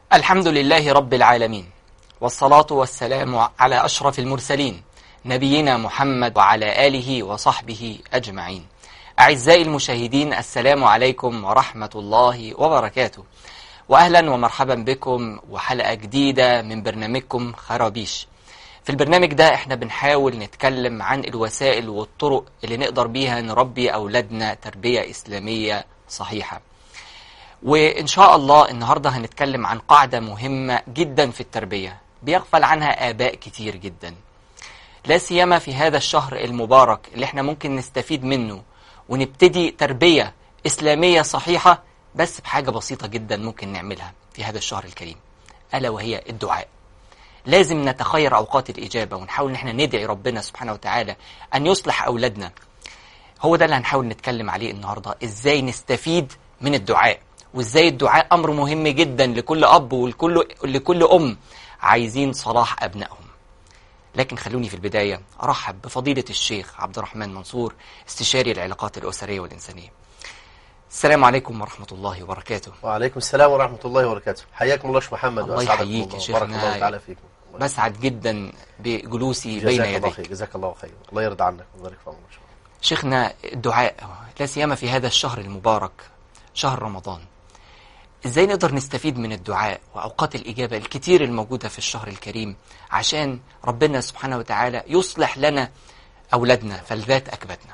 الحمد لله رب العالمين والصلاة والسلام على أشرف المرسلين نبينا محمد وعلى آله وصحبه أجمعين أعزائي المشاهدين السلام عليكم ورحمة الله وبركاته وأهلا ومرحبا بكم وحلقة جديدة من برنامجكم خرابيش في البرنامج ده احنا بنحاول نتكلم عن الوسائل والطرق اللي نقدر بيها نربي أولادنا تربية إسلامية صحيحة وإن شاء الله النهاردة هنتكلم عن قاعدة مهمة جدا في التربية بيغفل عنها آباء كتير جدا لا سيما في هذا الشهر المبارك اللي احنا ممكن نستفيد منه ونبتدي تربية إسلامية صحيحة بس بحاجة بسيطة جدا ممكن نعملها في هذا الشهر الكريم ألا وهي الدعاء لازم نتخير أوقات الإجابة ونحاول إن احنا ندعي ربنا سبحانه وتعالى أن يصلح أولادنا هو ده اللي هنحاول نتكلم عليه النهاردة إزاي نستفيد من الدعاء وإزاي الدعاء أمر مهم جدا لكل أب ولكل لكل أم عايزين صلاح أبنائهم لكن خلوني في البداية أرحب بفضيلة الشيخ عبد الرحمن منصور استشاري العلاقات الأسرية والإنسانية السلام عليكم ورحمة الله وبركاته وعليكم السلام ورحمة الله وبركاته حياكم الله شيخ محمد الله وأسعدكم يحييك الله يا وبارك شيخنا. الله تعالى فيكم الله بسعد جدا بجلوسي جزاك بين الله يديك خير جزاك الله خير الله يرضى عنك ويبارك في عمرك شيخنا الدعاء لا سيما في هذا الشهر المبارك شهر رمضان ازاي نقدر نستفيد من الدعاء واوقات الاجابه الكتير الموجوده في الشهر الكريم عشان ربنا سبحانه وتعالى يصلح لنا اولادنا فلذات اكبتنا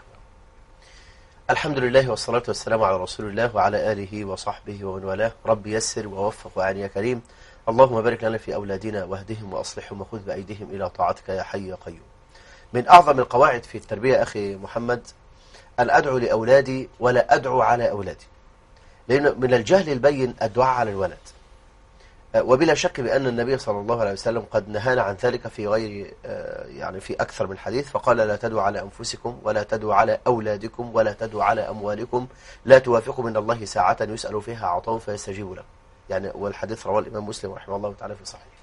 الحمد لله والصلاة والسلام على رسول الله وعلى آله وصحبه ومن والاه رب يسر ووفق وعن يا كريم اللهم بارك لنا في أولادنا واهدهم وأصلحهم وخذ بأيديهم إلى طاعتك يا حي يا قيوم من أعظم القواعد في التربية أخي محمد أن أدعو لأولادي ولا أدعو على أولادي لأن من الجهل البين الدعاء على الولد آه، وبلا شك بأن النبي صلى الله عليه وسلم قد نهانا عن ذلك في غير آه، يعني في أكثر من حديث فقال لا تدعوا على أنفسكم ولا تدعوا على أولادكم ولا تدعوا على أموالكم لا توافقوا من الله ساعة يسأل فيها عطاء فيستجيب له يعني والحديث رواه الإمام مسلم رحمه الله تعالى في صحيح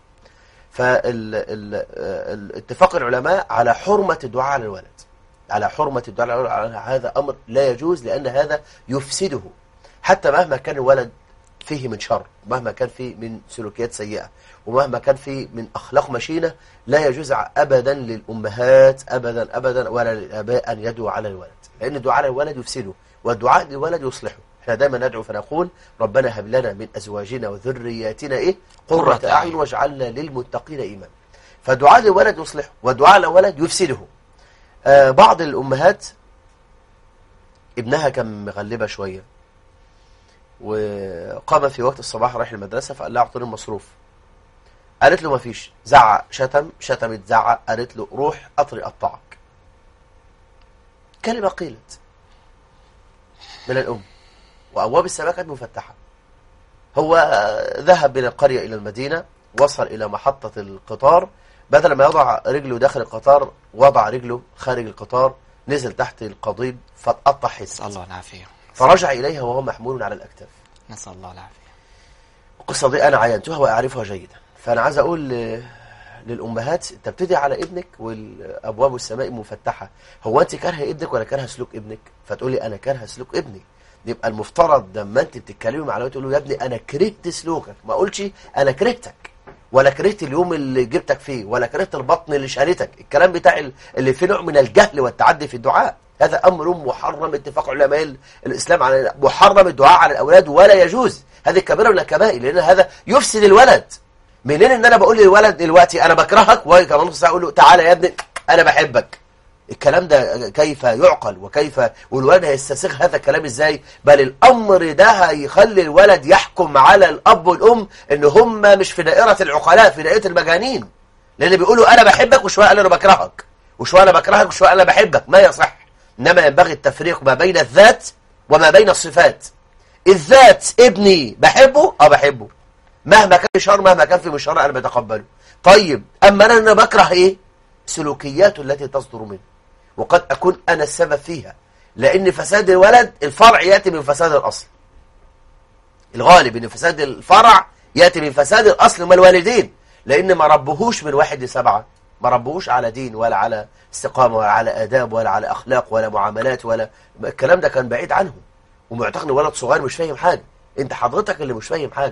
فالاتفاق العلماء على حرمة الدعاء على الولد على حرمة الدعاء على الولد على هذا أمر لا يجوز لأن هذا يفسده حتى مهما كان الولد فيه من شر مهما كان فيه من سلوكيات سيئة ومهما كان فيه من أخلاق مشينة لا يجوز أبدا للأمهات أبدا أبدا ولا للآباء أن يدعوا على الولد لأن الدعاء على الولد يفسده والدعاء للولد يصلحه احنا دايما ندعو فنقول ربنا هب لنا من أزواجنا وذرياتنا إيه قرة قرة أعين. أعين واجعلنا للمتقين إيمانا فدعاء للولد يصلحه ودعاء للولد يفسده آه بعض الأمهات ابنها كان مغلبة شوية وقام في وقت الصباح رايح المدرسة فقال لها اعطوني المصروف قالت له ما فيش زعق شتم شتمت زعق قالت له روح قطري قطعك كلمة قيلت من الأم وأبواب السماء كانت مفتحة هو آه، ذهب من القرية إلى المدينة وصل إلى محطة القطار بدل ما يضع رجله داخل القطار وضع رجله خارج القطار نزل تحت القضيب فاتقطع نسال حس الله العافيه فرجع إليها وهو محمول على الأكتاف نسال الله العافيه القصة دي أنا عينتها وأعرفها جيدا فأنا عايز أقول ل- للأمهات أنت بتدعي على ابنك والأبواب السماء مفتحة هو أنت كارهة ابنك ولا كارهة سلوك ابنك فتقولي أنا كارهة سلوك ابني يبقى المفترض لما أنت بتتكلمي مع الولد تقول له يا ابني أنا كرهت سلوكك ما أقولش أنا كرهتك ولا كرهت اليوم اللي جبتك فيه ولا كرهت البطن اللي شالتك الكلام بتاع ال- اللي فيه نوع من الجهل والتعدي في الدعاء هذا أمر محرم اتفاق علماء ال- الإسلام على محرم الدعاء على الأولاد ولا يجوز هذه كبيرة من الكبائر لأن هذا يفسد الولد منين ان انا بقول للولد دلوقتي انا بكرهك وكمان نص ساعه اقول له تعالى يا ابني انا بحبك الكلام ده كيف يعقل وكيف والولد هيستسيغ هذا الكلام ازاي بل الامر ده هيخلي الولد يحكم على الاب والام ان هم مش في دائره العقلاء في دائره المجانين لان بيقولوا انا بحبك وشويه قال انا بكرهك وشويه انا بكرهك وشويه انا بحبك ما يصح انما ينبغي التفريق ما بين الذات وما بين الصفات الذات ابني بحبه اه بحبه مهما كان في شر مهما كان في من شر انا بتقبله طيب اما انا انا بكره ايه سلوكياته التي تصدر منه وقد اكون انا السبب فيها لان فساد الولد الفرع ياتي من فساد الاصل الغالب ان فساد الفرع ياتي من فساد الاصل هما الوالدين لان ما ربهوش من واحد لسبعه ما ربهوش على دين ولا على استقامه ولا على اداب ولا على اخلاق ولا معاملات ولا الكلام ده كان بعيد عنهم ومعتقد ان ولد صغير مش فاهم حاجه انت حضرتك اللي مش فاهم حاجه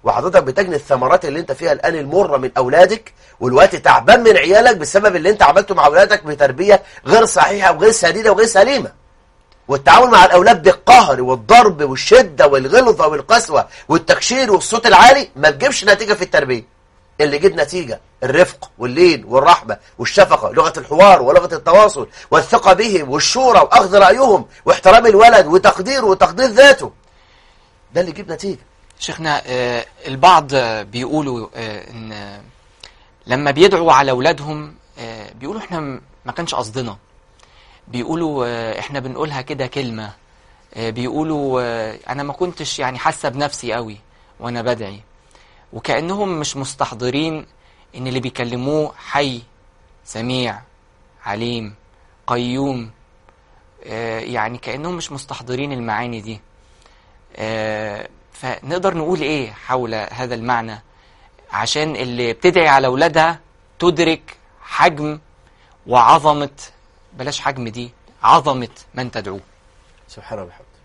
وحضرتك بتجني الثمرات اللي انت فيها الان المره من اولادك والوقت تعبان من عيالك بسبب اللي انت عملته مع اولادك بتربيه غير صحيحه وغير سديده وغير سليمه والتعامل مع الاولاد بالقهر والضرب والشده والغلظه والقسوه والتكشير والصوت العالي ما تجيبش نتيجه في التربيه اللي يجيب نتيجه الرفق واللين والرحمه والشفقه لغه الحوار ولغه التواصل والثقه بهم والشورى واخذ رايهم واحترام الولد وتقديره وتقدير ذاته ده اللي يجيب نتيجه شيخنا آه، البعض آه، بيقولوا آه، ان آه، لما بيدعوا على اولادهم آه، بيقولوا احنا م- ما كانش قصدنا بيقولوا آه، احنا بنقولها كده كلمة آه، بيقولوا آه، انا ما كنتش يعني حاسة بنفسي قوي وانا بدعي وكأنهم مش مستحضرين ان اللي بيكلموه حي سميع عليم قيوم آه، يعني كأنهم مش مستحضرين المعاني دي آه، فنقدر نقول ايه حول هذا المعنى عشان اللي بتدعي على اولادها تدرك حجم وعظمة بلاش حجم دي عظمة من تدعوه سبحان الله وبحمده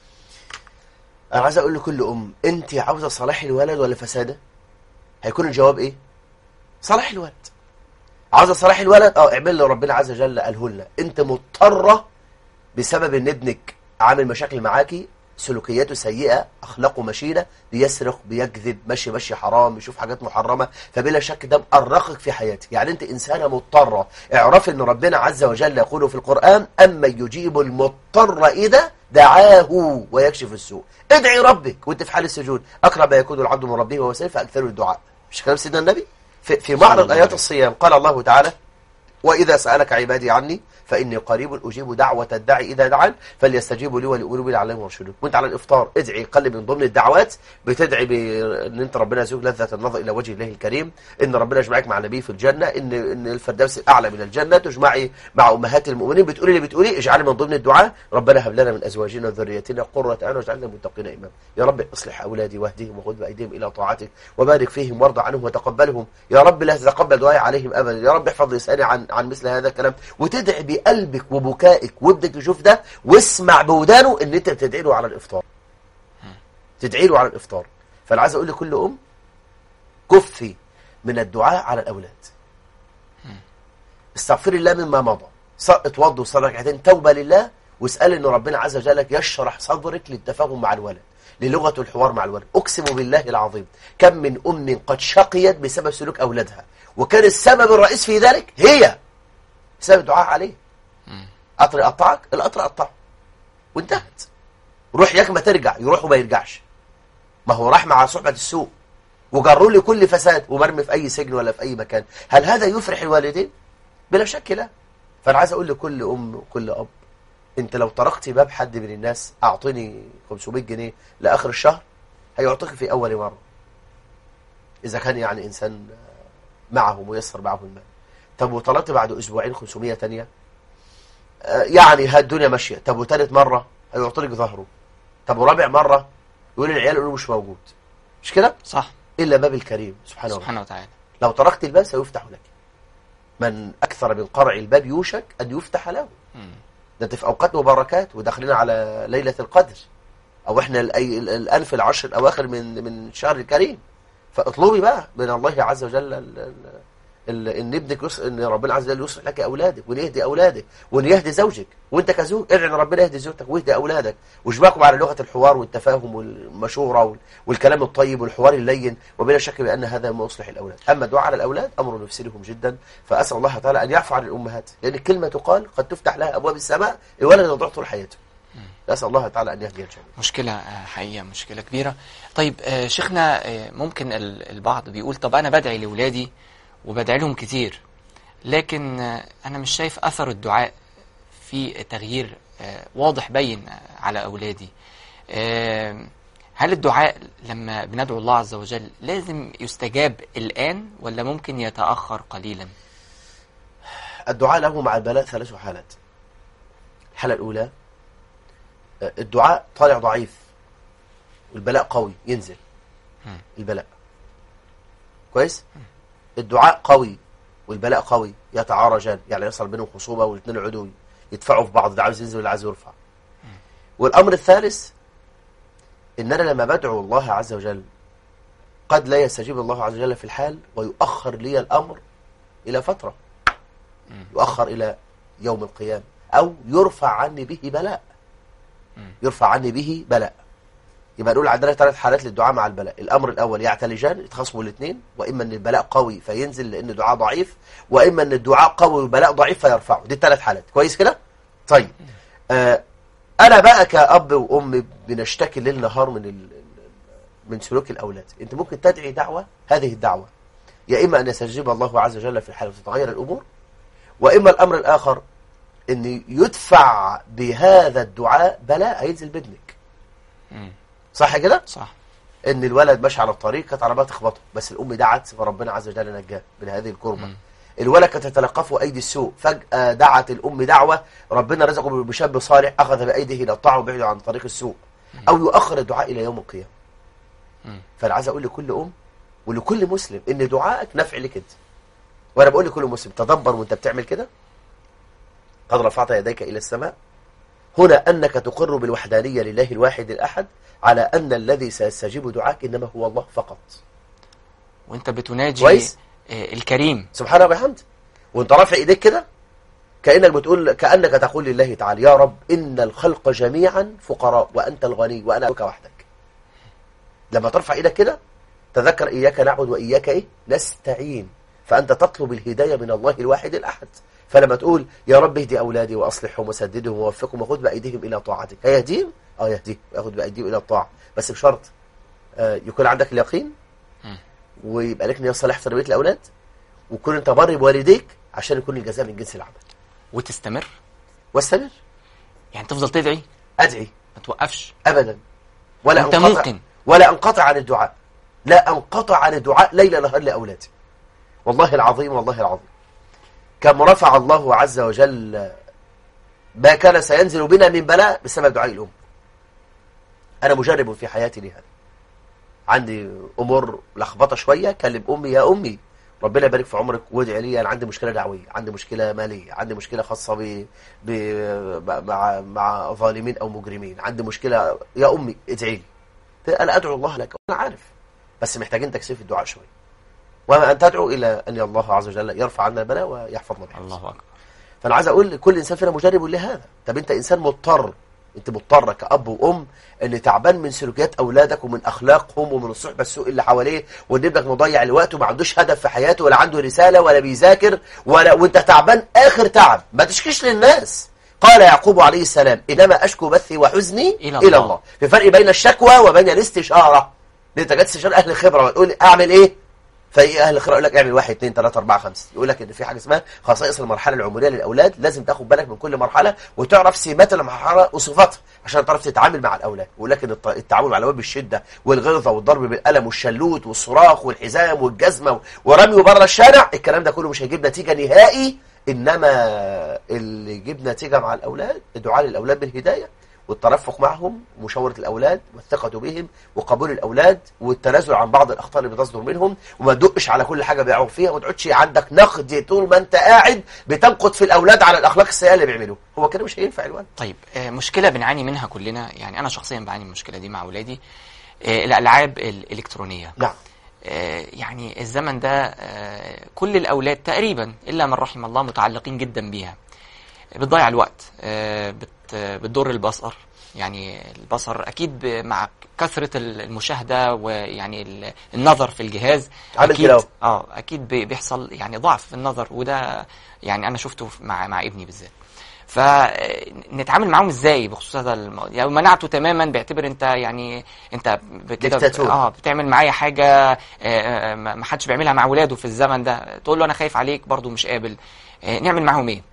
انا عايز اقول لكل ام انت عاوزه صلاح الولد ولا فساده هيكون الجواب ايه صلاح الولد عاوزه صلاح الولد اه اعمل له ربنا عز وجل قاله لنا انت مضطره بسبب ان ابنك عامل مشاكل معاكي سلوكياته سيئة أخلاقه مشينة بيسرق بيكذب ماشي ماشي حرام بيشوف حاجات محرمة فبلا شك ده مقرقك في حياتك يعني أنت إنسانة مضطرة اعرف أن ربنا عز وجل يقول في القرآن أما يجيب المضطر إذا دعاه ويكشف السوء ادعي ربك وانت في حال السجود أقرب ما يكون العبد من ربه وهو سيف فأكثر الدعاء مش كلام سيدنا النبي في, في معرض الله آيات عليه. الصيام قال الله تعالى وإذا سألك عبادي عني فإني قريب أجيب دعوة الداعي إذا دعان فليستجيبوا لي وليؤمنوا بي لعلهم يرشدون وأنت على الإفطار ادعي قلب من ضمن الدعوات بتدعي بأن أنت ربنا يزوج لذة النظر إلى وجه الله الكريم إن ربنا يجمعك مع النبي في الجنة إن إن الفردوس الأعلى من الجنة تجمعي مع أمهات المؤمنين بتقولي اللي بتقولي اجعلي من ضمن الدعاء ربنا هب لنا من أزواجنا وذريتنا قرة أعين واجعلنا متقين إمام يا رب اصلح أولادي واهدهم وخذ بأيديهم إلى طاعتك وبارك فيهم وارضى عنهم وتقبلهم يا رب لا تتقبل دعائي عليهم أبدا يا رب احفظ لساني عن عن مثل هذا الكلام وتدعي بقلبك وبكائك وابنك يشوف ده واسمع بودانه ان انت بتدعي له على الافطار تدعي له على الافطار فانا عايز اقول لكل ام كفي من الدعاء على الاولاد استغفري الله مما مضى ص- اتوضوا وصلي ركعتين توبه لله واسال ان ربنا عز وجل يشرح صدرك للتفاهم مع الولد للغه الحوار مع الولد اقسم بالله العظيم كم من ام قد شقيت بسبب سلوك اولادها وكان السبب الرئيس في ذلك هي بسبب الدعاء عليه قطر يقطعك القطر قطعه وانتهت روح ياك ما ترجع يروح وما يرجعش ما هو راح مع صحبة السوء وجروا لي كل فساد ومرمي في اي سجن ولا في اي مكان هل هذا يفرح الوالدين بلا شك لا فانا عايز اقول لكل ام وكل اب انت لو طرقتي باب حد من الناس اعطني 500 جنيه لاخر الشهر هيعطيك في اول مره اذا كان يعني انسان معه ميسر معه المال طب وطلبت بعد اسبوعين 500 تانية آه، يعني ها الدنيا ماشيه طب وتالت مره هيعطيك ظهره طب ورابع مره يقول العيال يقولوا مش موجود مش كده صح الا باب الكريم سبحانه وتعالى سبحانه وتعالى لو طرقت الباب سيفتح لك من اكثر من قرع الباب يوشك ان يفتح له مم. ده انت في اوقات مباركات وداخلين على ليله القدر او احنا الأي- ال- الان في العشر الاواخر من من الشهر الكريم فاطلبي بقى من الله عز وجل ال- ال- ال- ان ابنك يص... ان ربنا عز وجل يصلح لك اولادك وان يهدي اولادك وان يهدي زوجك وانت كزوج ادعي ان ربنا يهدي زوجتك ويهدي اولادك واجمعكم على لغه الحوار والتفاهم والمشوره وال... والكلام الطيب والحوار اللين وبلا شك بان هذا ما يصلح الاولاد اما الدعاء على الاولاد امر نفسلهم جدا فاسال الله تعالى ان يعفو عن الامهات لان الكلمه تقال قد تفتح لها ابواب السماء الولد يضيع طول حياته نسال الله تعالى ان يهدي الجميع مشكلة آه، حقيقة مشكلة كبيرة طيب آه، شيخنا آه، ممكن ال- البعض بيقول طب أنا بدعي لأولادي وبدعي لهم كتير لكن آه، أنا مش شايف أثر الدعاء في تغيير آه، واضح بين آه، على أولادي آه، هل الدعاء لما بندعو الله عز وجل لازم يستجاب الآن ولا ممكن يتأخر قليلا الدعاء له مع البلاء ثلاث حالات الحالة الأولى آه، الدعاء طالع ضعيف والبلاء قوي ينزل مم. البلاء كويس الدعاء قوي والبلاء قوي يتعارجان يعني يحصل بينهم خصومة والاثنين عدو يدفعوا في بعض ده عاوز ينزل واللي عاوز يرفع والأمر الثالث إن أنا لما بدعو الله عز وجل قد لا يستجيب الله عز وجل في الحال ويؤخر لي الأمر إلى فترة يؤخر إلى يوم القيامة أو يرفع عني به بلاء يرفع عني به بلاء يبقى نقول عندنا ثلاث حالات للدعاء مع البلاء الأمر الأول يعتلجان يتخاصموا الاثنين وإما أن البلاء قوي فينزل لأن الدعاء ضعيف وإما أن الدعاء قوي والبلاء ضعيف فيرفعه دي الثلاث حالات كويس كده طيب آه أنا بقى كأب وأم بنشتكي ليل نهار من ال... من سلوك الأولاد أنت ممكن تدعي دعوة هذه الدعوة يا إما أن يستجيب الله عز وجل في الحال وتتغير الأمور وإما الأمر الآخر أن يدفع بهذا الدعاء بلاء هينزل بابنك مم. صح كده؟ صح ان الولد ماشي على الطريق كانت عربيه تخبطه بس الام دعت فربنا عز وجل نجاه من هذه الكربه مم. الولد كانت تتلقفه ايدي السوء فجاه دعت الام دعوه ربنا رزقه بشاب صالح اخذ بايده الى الطاعه وبعد عن طريق السوء او يؤخر الدعاء الى يوم القيامه مم. فانا عايز اقول لكل ام ولكل مسلم ان دعائك نفع لك انت وانا بقول لكل مسلم تدبر وانت بتعمل كده قد رفعت يديك الى السماء هنا انك تقر بالوحدانيه لله الواحد الاحد على ان الذي سيستجيب دعاك انما هو الله فقط وانت بتناجي كويس. آه، الكريم سبحانه وبحمده وانت رافع ايديك كده كانك بتقول كانك تقول لله تعالى يا رب ان الخلق جميعا فقراء وانت الغني وانا لك وحدك لما ترفع ايدك كده تذكر اياك نعبد واياك ايه نستعين فانت تطلب الهدايه من الله الواحد الاحد فلما تقول يا رب اهدي اولادي واصلحهم وسددهم ووفقهم وخذ بايديهم الى طاعتك هيهديهم اه يهديهم ياخذ بايديهم الى الطاعه بس بشرط آه يكون عندك اليقين مم. ويبقى لك نيه صالحه في تربيه الاولاد وكون انت بر بوالديك عشان يكون الجزاء من جنس العمل وتستمر واستمر يعني تفضل تدعي ادعي ما توقفش ابدا ولا أنت انقطع ممكن. ولا انقطع عن الدعاء لا انقطع عن الدعاء ليل نهار لاولادي والله العظيم والله العظيم كم رفع الله عز وجل ما كان سينزل بنا من بلاء بسبب دعاء الام انا مجرب في حياتي لهذا عندي امور لخبطه شويه كلم امي يا امي ربنا يبارك في عمرك وادعي لي انا عندي مشكله دعويه عندي مشكله ماليه عندي مشكله خاصه ب... ب... مع مع ظالمين او مجرمين عندي مشكله يا امي ادعي لي انا ادعو الله لك انا عارف بس محتاجين تكثيف الدعاء شويه وما ان تدعو الى ان الله عز وجل يرفع عنا البلاء ويحفظنا بحفظه الله اكبر فانا عايز اقول لكل انسان فينا مجرب لهذا طب انت انسان مضطر انت مضطر كاب وام ان تعبان من سلوكيات اولادك ومن اخلاقهم ومن الصحبه السوء اللي حواليه وان ابنك مضيع الوقت وما عندوش هدف في حياته ولا عنده رساله ولا بيذاكر ولا وانت تعبان اخر تعب ما تشكيش للناس قال يعقوب عليه السلام انما اشكو بثي وحزني إلى الى, الله. الله في فرق بين الشكوى وبين الاستشاره انت جت تستشير اهل الخبره وتقول اعمل ايه فايه اهل الخبره يقول لك اعمل واحد اثنين ثلاثه اربعه خمسه يقول لك ان في حاجه اسمها خصائص المرحله العمريه للاولاد لازم تاخد بالك من كل مرحله وتعرف سمات المرحله وصفاتها عشان تعرف تتعامل مع الاولاد يقول لك ان الت- التعامل مع الاولاد بالشده والغلظه والضرب بالقلم والشلوت والصراخ والحزام والجزمه ورميه بره الشارع الكلام ده كله مش هيجيب نتيجه نهائي انما اللي يجيب نتيجه مع الاولاد الدعاء للاولاد بالهدايه والترفق معهم ومشاورة الأولاد والثقة بهم وقبول الأولاد والتنازل عن بعض الأخطاء اللي بتصدر منهم وما تدقش على كل حاجة بيقعوا فيها وما تقعدش عندك نقد طول ما أنت قاعد بتنقد في الأولاد على الأخلاق السيئة اللي بيعملوها هو كده مش هينفع الولد طيب آه، مشكلة بنعاني منها كلنا يعني أنا شخصيا بعاني من المشكلة دي مع أولادي آه، الألعاب الإلكترونية نعم آه، يعني الزمن ده آه، كل الأولاد تقريبا إلا من رحم الله متعلقين جدا بيها بتضيع الوقت آه، بت- بتضر البصر يعني البصر أكيد ب- مع كثرة المشاهدة ويعني ال- النظر في الجهاز عامل أكيد كده أهو. اه أكيد بي- بيحصل يعني ضعف في النظر وده يعني أنا شفته مع مع ابني بالذات فنتعامل معاهم ازاي بخصوص هذا الموضوع يعني منعته تماما بيعتبر انت يعني انت ب- كده ديكتاتور. اه بتعمل معايا حاجه آه، آه، ما ما حدش بيعملها مع ولاده في الزمن ده تقول له انا خايف عليك برضو مش قابل آه، نعمل معاهم ايه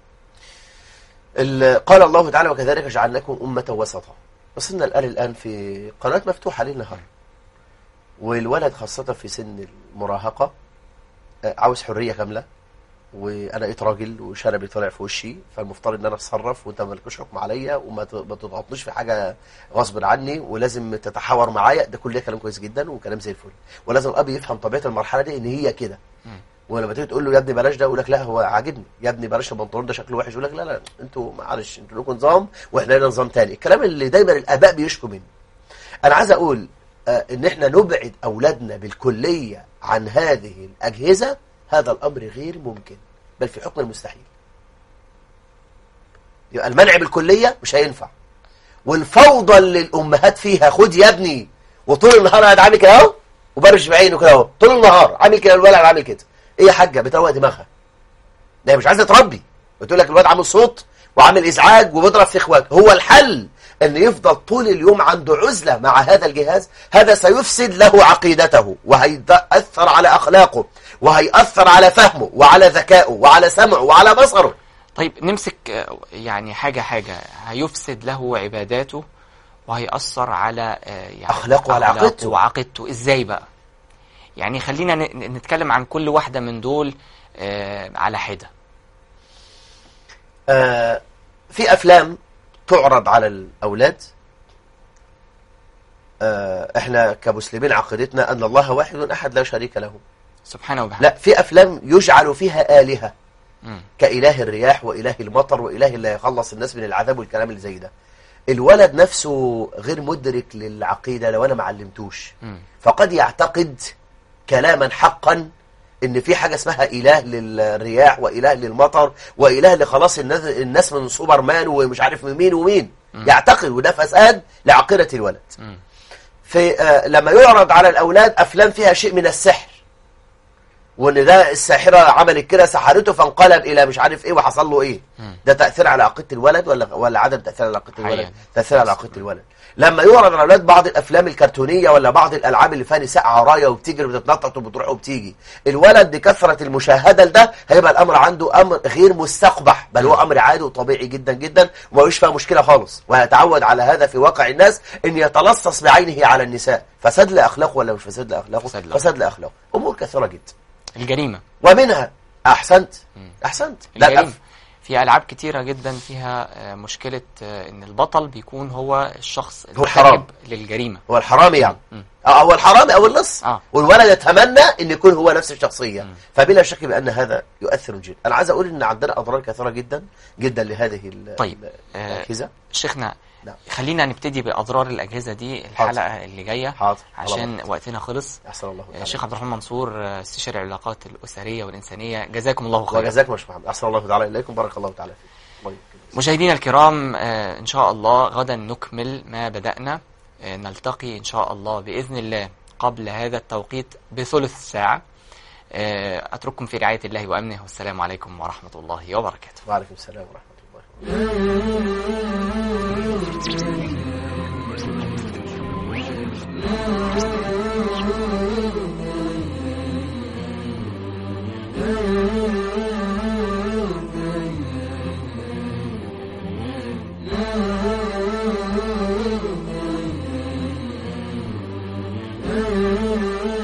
ال- قال الله تعالى وكذلك جعلناكم أمة وسطا وصلنا الآن الآن في قناة مفتوحة ليل نهار والولد خاصة في سن المراهقة آه، عاوز حرية كاملة وانا لقيت راجل وشنبي طلع في وشي فالمفترض ان انا اتصرف وانت مالكش حكم عليا وما ت- ما تضغطنيش في حاجه غصب عني ولازم تتحاور معايا ده كل ده كلام كويس جدا وكلام زي الفل ولازم الاب يفهم طبيعه المرحله دي ان هي كده ولما تيجي تقول له يا ابني بلاش ده يقول لك لا هو عاجبني يا ابني بلاش البنطلون ده شكله وحش يقول لك لا لا انتوا معلش انتوا لكم نظام واحنا لنا نظام تاني الكلام اللي دايما الاباء بيشكوا منه انا عايز اقول آه، ان احنا نبعد اولادنا بالكلية عن هذه الاجهزة هذا الامر غير ممكن بل في حكم المستحيل يبقى المنع بالكلية مش هينفع والفوضى اللي الامهات فيها خد يا ابني وطول النهار قاعد عامل كده اهو وبرش بعينه كده اهو طول النهار عامل كده الولد عامل كده ايه يا حاجه بتروق دماغها ده هي مش عايزه تربي بتقول لك الواد عامل صوت وعامل ازعاج وبيضرب في اخواته هو الحل ان يفضل طول اليوم عنده عزله مع هذا الجهاز هذا سيفسد له عقيدته وهيأثر على اخلاقه وهيأثر على فهمه وعلى ذكائه وعلى سمعه وعلى بصره طيب نمسك آه، يعني حاجة حاجة هيفسد له عباداته وهيأثر على آه، يعني أخلاقه وعلى عقيدته. وعقيدته ازاي بقى يعني خلينا ن- ن- نتكلم عن كل واحدة من دول آه، على حدة آه، في افلام تعرض على الاولاد آه، احنا كمسلمين عقيدتنا ان الله واحد احد لا شريك له سبحانه وبحمده لا في افلام يجعل فيها الهه مم. كاله الرياح واله المطر واله اللي يخلص الناس من العذاب والكلام اللي زي ده الولد نفسه غير مدرك للعقيده لو انا ما علمتوش مم. فقد يعتقد كلاما حقا ان في حاجه اسمها اله للرياح واله للمطر واله لخلاص الناس الناس من سوبرمان ومش عارف من مين ومين يعتقد وده فساد لعقيده الولد مم. في آه لما يعرض على الاولاد افلام فيها شيء من السحر وان ده الساحره عملت كده سحرته فانقلب الى مش عارف ايه وحصل له ايه مم. ده تاثير على عقيده الولد ولا ولا عدم تاثير على عقيده الولد حقيقة. تاثير على عقيده الولد لما يعرض على الاولاد بعض الافلام الكرتونيه ولا بعض الالعاب اللي فيها نساء عرايه وبتجري وبتتنطط وبتروح وبتيجي الولد بكثره المشاهده لده هيبقى الامر عنده امر غير مستقبح بل هو امر عادي وطبيعي جدا جدا وملوش فيها مشكله خالص وهيتعود على هذا في واقع الناس ان يتلصص بعينه على النساء فساد لاخلاقه ولا مش فساد لاخلاقه فساد لأخلاقه. فساد لاخلاقه امور كثيره جدا الجريمة ومنها احسنت احسنت لا الجريمة الأف- في ألعاب كتيرة جدا فيها آه، مشكلة آه، إن البطل بيكون هو الشخص هو الحرام. المرتكب للجريمة هو الحرامي يعني مم. اه هو الحرامي او اللص آه. والولد يتمنى ان يكون هو نفس الشخصيه فبلا شك بان هذا يؤثر جدا انا عايز اقول ان عندنا اضرار كثيره جدا جدا لهذه ال- طيب، ال- آه، الاجهزه شيخنا نعم. خلينا نبتدي بأضرار الأجهزة دي الحلقة اللي جاية حاضر عشان وقتنا خلص احسن الله آه، تعالى شيخ عبد الرحمن منصور آه، استشاري العلاقات الأسرية والإنسانية جزاكم الله خيرا وجزاكم الله محمد احسن الله تعالى اليكم بارك الله تعالى فيكم الله يكرمك. مشاهدينا الكرام آه، إن شاء الله غدا نكمل ما بدأنا آه، نلتقي إن شاء الله بإذن الله قبل هذا التوقيت بثلث ساعة آه، أترككم في رعاية الله وأمنه والسلام عليكم ورحمة الله وبركاته وعليكم السلام ورحمه الله Thank